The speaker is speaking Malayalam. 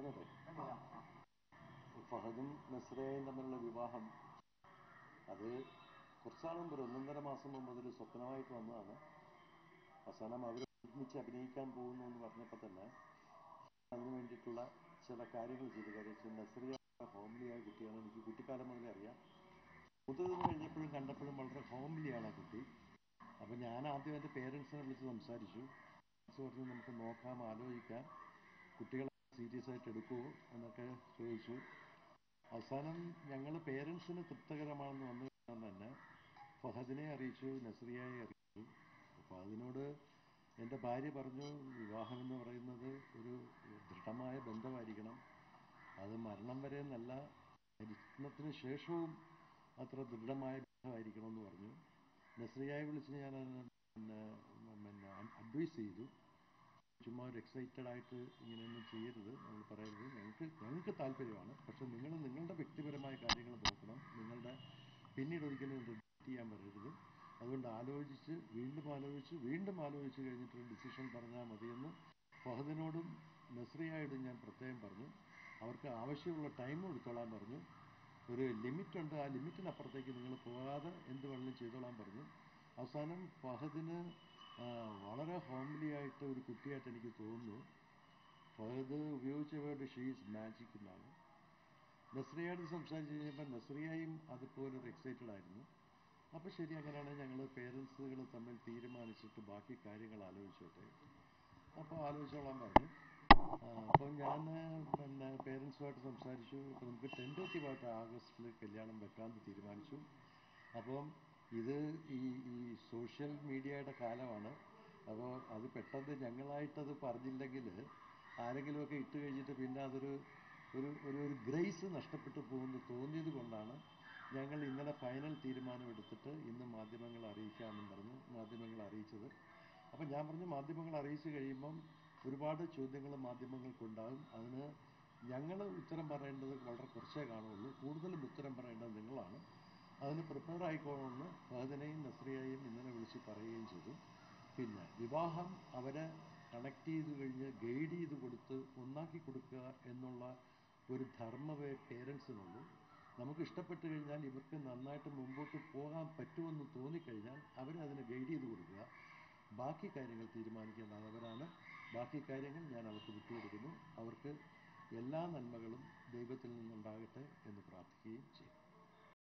പറഞ്ഞത് ഫഹദും നസ്രയും തമ്മിലുള്ള വിവാഹം അത് കുറച്ചാൾ മുമ്പ് ഒരു ഒന്നൊന്നര മാസം മുമ്പ് അതൊരു സ്വപ്നമായിട്ട് വന്നതാണ് അവസാനം അവർ ഒരുമിച്ച് അഭിനയിക്കാൻ പോകുന്നു എന്ന് പറഞ്ഞപ്പോൾ തന്നെ അതിന് വേണ്ടിയിട്ടുള്ള ചില കാര്യങ്ങൾ ചെയ്തു കാര്യം നസ്രിയ ഹോംലിയായ കുട്ടിയാണ് എനിക്ക് കുട്ടിക്കാലം മുതലേ അറിയാം മുതിർന്ന് കഴിഞ്ഞപ്പോഴും കണ്ടപ്പോഴും വളരെ ഹോംലിയാണ് ആ കുട്ടി അപ്പം ഞാൻ ആദ്യം എൻ്റെ പേരൻസിനെ വിളിച്ച് സംസാരിച്ചു പേരൻസ് പറഞ്ഞു നമുക്ക് നോക്കാം ആലോചിക്കാം കുട്ടികളെ സീരിയസ് ആയിട്ട് എടുക്കുമോ എന്നൊക്കെ ചോദിച്ചു അവസാനം ഞങ്ങൾ പേരൻസിന് തൃപ്തകരമാണെന്ന് വന്നു കഴിഞ്ഞാൽ തന്നെ ഫഹദിനെ അറിയിച്ചു നസ്രിയയെ അറിയിച്ചു അപ്പോൾ അതിനോട് എൻ്റെ ഭാര്യ പറഞ്ഞു വിവാഹം എന്ന് പറയുന്നത് ഒരു ദൃഢമായ ബന്ധമായിരിക്കണം അത് മരണം വരെ എന്നല്ല മരണത്തിന് ശേഷവും അത്ര ദൃഢമായ ബന്ധമായിരിക്കണം എന്ന് പറഞ്ഞു നസ്രിയയെ വിളിച്ച് ഞാൻ അതിന് പിന്നെ പിന്നെ അഡ്വൈസ് ചെയ്തു ചുമ്മാ ഒരു എക്സൈറ്റഡ് ആയിട്ട് ഇങ്ങനെയൊന്നും ചെയ്യരുത് നമ്മൾ പറയരുത് ഞങ്ങൾക്ക് ഞങ്ങൾക്ക് താല്പര്യമാണ് പക്ഷെ നിങ്ങൾ നിങ്ങളുടെ വ്യക്തിപരമായ കാര്യങ്ങൾ നോക്കണം നിങ്ങളുടെ പിന്നീട് ഒരിക്കലും റിഗ്രറ്റ് ചെയ്യാൻ വരരുത് അതുകൊണ്ട് ആലോചിച്ച് വീണ്ടും ആലോചിച്ച് വീണ്ടും ആലോചിച്ച് കഴിഞ്ഞിട്ട് ഒരു ഡിസിഷൻ പറഞ്ഞാൽ മതിയെന്ന് ഫഹദിനോടും നസ്രിയായോടും ഞാൻ പ്രത്യേകം പറഞ്ഞു അവർക്ക് ആവശ്യമുള്ള ടൈം എടുത്തോളാൻ പറഞ്ഞു ഒരു ലിമിറ്റ് ഉണ്ട് ആ ലിമിറ്റിനപ്പുറത്തേക്ക് നിങ്ങൾ പോകാതെ എന്ത് വേണമെങ്കിലും ചെയ്തോളാൻ പറഞ്ഞു അവസാനം ഫഹദിന് വളരെ ഹോംലി ആയിട്ട് ഒരു കുട്ടിയായിട്ട് എനിക്ക് തോന്നുന്നു ഫഹദ് ഉപയോഗിച്ച വേർഡ് ഷീസ് മാജിക് എന്നാണ് നസ്രിയായിട്ട് സംസാരിച്ച് കഴിഞ്ഞപ്പോൾ നസ്രിയയും അതുപോലെ ഒരു എക്സൈറ്റഡ് ആയിരുന്നു അപ്പോൾ ശരി അങ്ങനെയാണെങ്കിൽ ഞങ്ങൾ പേരൻസുകൾ തമ്മിൽ തീരുമാനിച്ചിട്ട് ബാക്കി കാര്യങ്ങൾ ആലോചിച്ചോട്ടെ അപ്പോൾ ആലോചിച്ചോളാൻ പറഞ്ഞു അപ്പോൾ ഞാൻ പിന്നെ പേരൻസുമായിട്ട് സംസാരിച്ചു അപ്പോൾ നമുക്ക് ടെൻറ്റേറ്റീവായിട്ട് ആഗസ്റ്റിൽ കല്യാണം വെക്കാമെന്ന് തീരുമാനിച്ചു അപ്പം ഇത് ഈ ഈ സോഷ്യൽ മീഡിയയുടെ കാലമാണ് അപ്പോൾ അത് പെട്ടെന്ന് ഞങ്ങളായിട്ടത് പറഞ്ഞില്ലെങ്കിൽ ആരെങ്കിലുമൊക്കെ ഇട്ട് കഴിഞ്ഞിട്ട് പിന്നെ അതൊരു ഒരു ഒരു ഒരു ഗ്രേസ് നഷ്ടപ്പെട്ടു പോകുമെന്ന് തോന്നിയത് കൊണ്ടാണ് ഞങ്ങൾ ഇന്നലെ ഫൈനൽ തീരുമാനമെടുത്തിട്ട് ഇന്ന് മാധ്യമങ്ങളെ അറിയിക്കാമെന്നും പറഞ്ഞ് മാധ്യമങ്ങളെ അറിയിച്ചത് അപ്പം ഞാൻ പറഞ്ഞു മാധ്യമങ്ങൾ അറിയിച്ചു കഴിയുമ്പം ഒരുപാട് ചോദ്യങ്ങൾ മാധ്യമങ്ങൾക്കുണ്ടാകും അതിന് ഞങ്ങൾ ഉത്തരം പറയേണ്ടത് വളരെ കുറച്ചേ കാണുള്ളൂ കൂടുതലും ഉത്തരം പറയേണ്ടത് നിങ്ങളാണ് അതിന് പ്രിപ്പയർ ആയിക്കോണമെന്ന് ഫഹദിനെയും നസ്രിയയെയും ഇന്നലെ വിളിച്ച് പറയുകയും ചെയ്തു പിന്നെ വിവാഹം അവരെ കണക്ട് ചെയ്ത് കഴിഞ്ഞ് ഗൈഡ് ചെയ്ത് കൊടുത്ത് ഒന്നാക്കി കൊടുക്കുക എന്നുള്ള ഒരു ധർമ്മമേ പേരൻസിനുള്ളൂ നമുക്ക് ഇഷ്ടപ്പെട്ട് കഴിഞ്ഞാൽ ഇവർക്ക് നന്നായിട്ട് മുമ്പോട്ട് പോകാൻ പറ്റുമെന്ന് തോന്നിക്കഴിഞ്ഞാൽ അവരെ അതിന് ഗൈഡ് ചെയ്ത് കൊടുക്കുക ബാക്കി കാര്യങ്ങൾ തീരുമാനിക്കേണ്ടത് അവരാണ് ബാക്കി കാര്യങ്ങൾ ഞാൻ അവർക്ക് വിട്ടുകൊടുക്കുന്നു അവർക്ക് എല്ലാ നന്മകളും ദൈവത്തിൽ നിന്നുണ്ടാകട്ടെ എന്ന് പ്രാർത്ഥിക്കുകയും ചെയ്യും